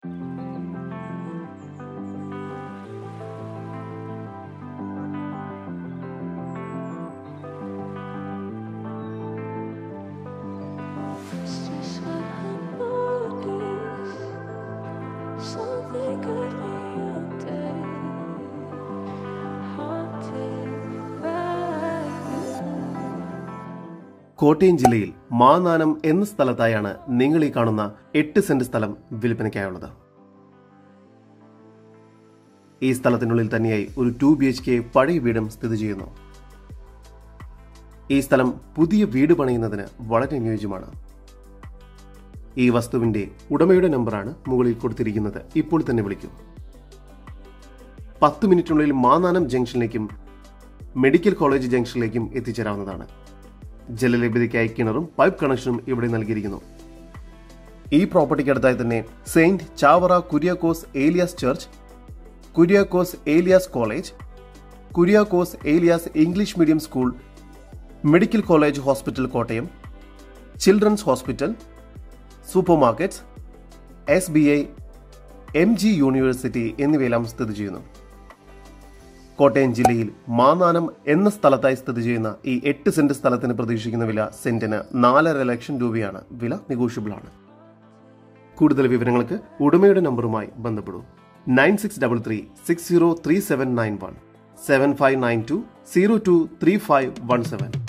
It's just what I noticed. Something could be day haunted by you. Kottayam ജില്ലയിൽ മാനാനം എന്ന സ്ഥലത്തായാണ് നിങ്ങൾ ഈ കാണുന്ന എട്ട് സെന്റ് സ്ഥലം വിൽപ്പനയ്ക്കായുള്ളത് ഈ സ്ഥലത്തിനുള്ളിൽ തന്നെയായി ഒരു ടു ബി എച്ച് കെ പഴയ വീടും സ്ഥിതി ചെയ്യുന്നു ഈ സ്ഥലം പുതിയ വീട് പണിയുന്നതിന് വളരെ അനുയോജ്യമാണ് ഈ വസ്തുവിന്റെ ഉടമയുടെ നമ്പറാണ് മുകളിൽ കൊടുത്തിരിക്കുന്നത് ഇപ്പോൾ തന്നെ വിളിക്കൂ പത്ത് മിനിറ്റിനുള്ളിൽ മാനാനം ജംഗ്ഷനിലേക്കും മെഡിക്കൽ കോളേജ് ജംഗ്ഷനിലേക്കും എത്തിച്ചേരാവുന്നതാണ് ജലലഭ്യതയ്ക്കായി കിണറും പൈപ്പ് കണക്ഷനും ഇവിടെ നൽകിയിരിക്കുന്നു ഈ പ്രോപ്പർട്ടിക്ക് അടുത്തായി തന്നെ saint Chavara Kuriakose Elias church Kuriakose Elias college Kuriakose Elias English medium school medical college hospital Kottayam children's hospital super markets S B I M G university എന്നിവയെല്ലാം സ്ഥിതി ചെയ്യുന്നു കോട്ടയം ജില്ലയിൽ മാനാനം എന്ന സ്ഥലത്തായി സ്ഥിതി ചെയ്യുന്ന ഈ എട്ട് സെന്റ് സ്ഥലത്തിന് പ്രതീക്ഷിക്കുന്ന വില സെന്റിന് നാലര ലക്ഷം രൂപയാണ് വില നെഗോഷ്യബിൾ ആണ് കൂടുതൽ വിവരങ്ങൾക്ക് ഉടമയുടെ നമ്പറുമായി ബന്ധപ്പെടൂ nine six double three six zero three seven nine one seven five nine two zero two three five one seven